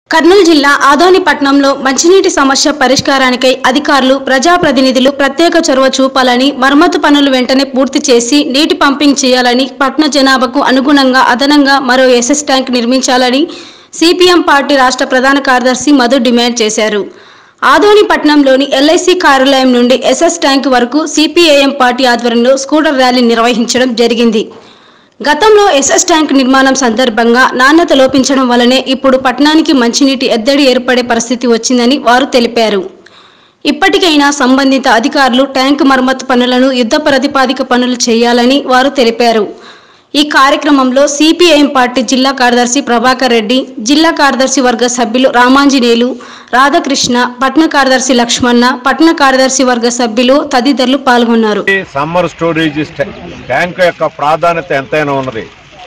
కర్నూలు జిల్లా ఆదోని పట్టణంలో మంచినీటి సమస్య పరిష్కారానికై అధికారులు ప్రజాప్రతినిధులు ప్రత్యేక చొరవ చూపాలని మరమ్మతు పనులు వెంటనే పూర్తి చేసి నీటి పంపింగ్ చేయాలని పట్టణ జనాభాకు అనుగుణంగా అదనంగా మరో ఎస్ఎస్ ట్యాంక్ నిర్మించాలని సిపిఎం పార్టీ రాష్ట్ర ప్రధాన కార్యదర్శి మధు డిమాండ్ చేశారు ఆదోని పట్టణంలోని ఎల్ఐసి కార్యాలయం నుండి ఎస్ఎస్ ట్యాంక్ వరకు సిపిఐఎం పార్టీ ఆధ్వర్యంలో స్కూటర్ ర్యాలీ నిర్వహించడం జరిగింది గతంలో ఎస్ఎస్ ట్యాంక్ నిర్మాణం సందర్భంగా నాణ్యత లోపించడం వల్లనే ఇప్పుడు పట్టణానికి మంచినీటి ఎద్దడి ఏర్పడే పరిస్థితి వచ్చిందని వారు తెలిపారు ఇప్పటికైనా సంబంధిత అధికారులు ట్యాంక్ మరమ్మతు పనులను యుద్ధ ప్రతిపాదిక పనులు చేయాలని వారు తెలిపారు ఈ కార్యక్రమంలో సిపిఐఎం పార్టీ జిల్లా కార్యదర్శి ప్రభాకర్ రెడ్డి జిల్లా కార్యదర్శి వర్గ సభ్యులు రామాంజనేయులు రాధాకృష్ణ పట్టణ కార్యదర్శి లక్ష్మణ పట్టణ కార్యదర్శి వర్గ సభ్యులు తదితరులు పాల్గొన్నారు ఈ సమ్మర్ స్టోరేజ్ స్ట- ట్యాంక్ యొక్క ప్రాధాన్యత ఎంతైనా ఉన్నది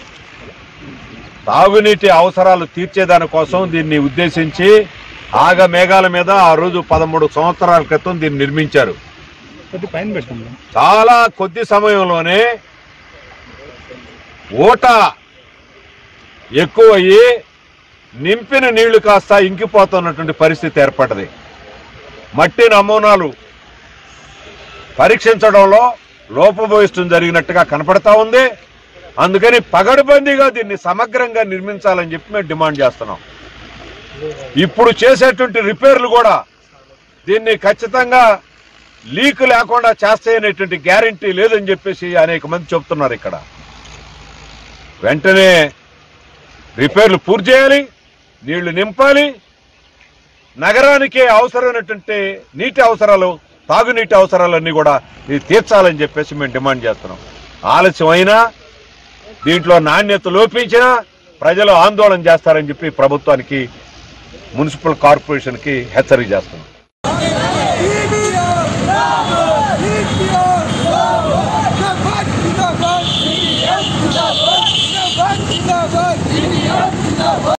తాగునీటి అవసరాలు తీర్చేదాని కోసం దీన్ని ఉద్దేశించి ఆగ మేఘాల మీద ఆ రోజు పదమూడు సంవత్సరాల క్రితం దీన్ని నిర్మించారు కొద్ది పైన పెట్టండి చాలా కొద్ది సమయంలోనే ఊట ఎక్కువయ్యి నింపిన నీళ్లు కాస్త ఇంకిపోతున్నటువంటి పరిస్థితి ఏర్పడ్డది మట్టి నమూనాలు పరీక్షించడంలో లోపభూయిష్టం జరిగినట్టుగా కనపడతా ఉంది అందుకని పగడుబందీగా దీన్ని సమగ్రంగా నిర్మించాలని చెప్పి మేము డిమాండ్ చేస్తున్నాం ఇప్పుడు చేసేటువంటి రిపేర్లు కూడా దీన్ని ఖచ్చితంగా లీక్ లేకుండా చేస్తాయనేటువంటి గ్యారంటీ లేదని చెప్పేసి అనేక మంది చెప్తున్నారు ఇక్కడ వెంటనే రిపేర్లు పూర్తి చేయాలి నీళ్లు నింపాలి నగరానికి అవసరమైనటువంటి నీటి అవసరాలు తాగునీటి అవసరాలన్నీ కూడా ఇది తీర్చాలని చెప్పేసి మేము డిమాండ్ చేస్తున్నాం ఆలస్యం అయినా దీంట్లో నాణ్యత లోపించినా ప్రజలు ఆందోళన చేస్తారని చెప్పి ప్రభుత్వానికి మున్సిపల్ కార్పొరేషన్కి హెచ్చరిక చేస్తున్నాం జిందాబాద్ జిందాబాద్ జిందాబాద్ జిందాబాద్